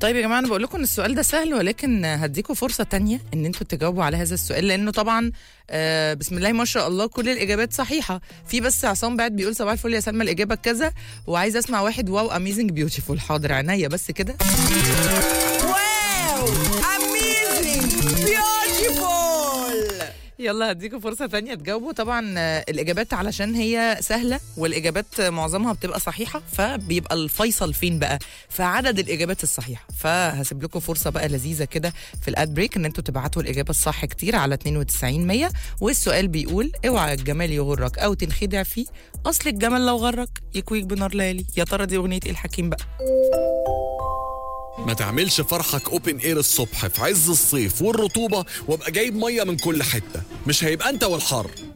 طيب يا جماعه انا بقول لكم ان السؤال ده سهل ولكن هديكم فرصه تانية ان انتوا تجاوبوا على هذا السؤال لانه طبعا آه بسم الله ما شاء الله كل الاجابات صحيحه في بس عصام بعد بيقول صباح الفل يا سلمى الاجابه كذا وعايز اسمع واحد واو اميزنج بيوتيفول حاضر عينيا بس كده واو اميزنج بيوتيفول يلا هديكم فرصة تانية تجاوبوا طبعا آه، الإجابات علشان هي سهلة والإجابات معظمها بتبقى صحيحة فبيبقى الفيصل فين بقى في عدد الإجابات الصحيحة فهسيب لكم فرصة بقى لذيذة كده في الاد بريك إن انتوا تبعتوا الإجابة الصح كتير على 92 100 والسؤال بيقول اوعى الجمال يغرك أو تنخدع فيه أصل الجمال لو غرك يكويك بنار ليالي يا ترى دي أغنية إيه الحكيم بقى ما تعملش فرحك اوبن اير الصبح في عز الصيف والرطوبة وابقى جايب مية من كل حتة مش هيبقى انت والحر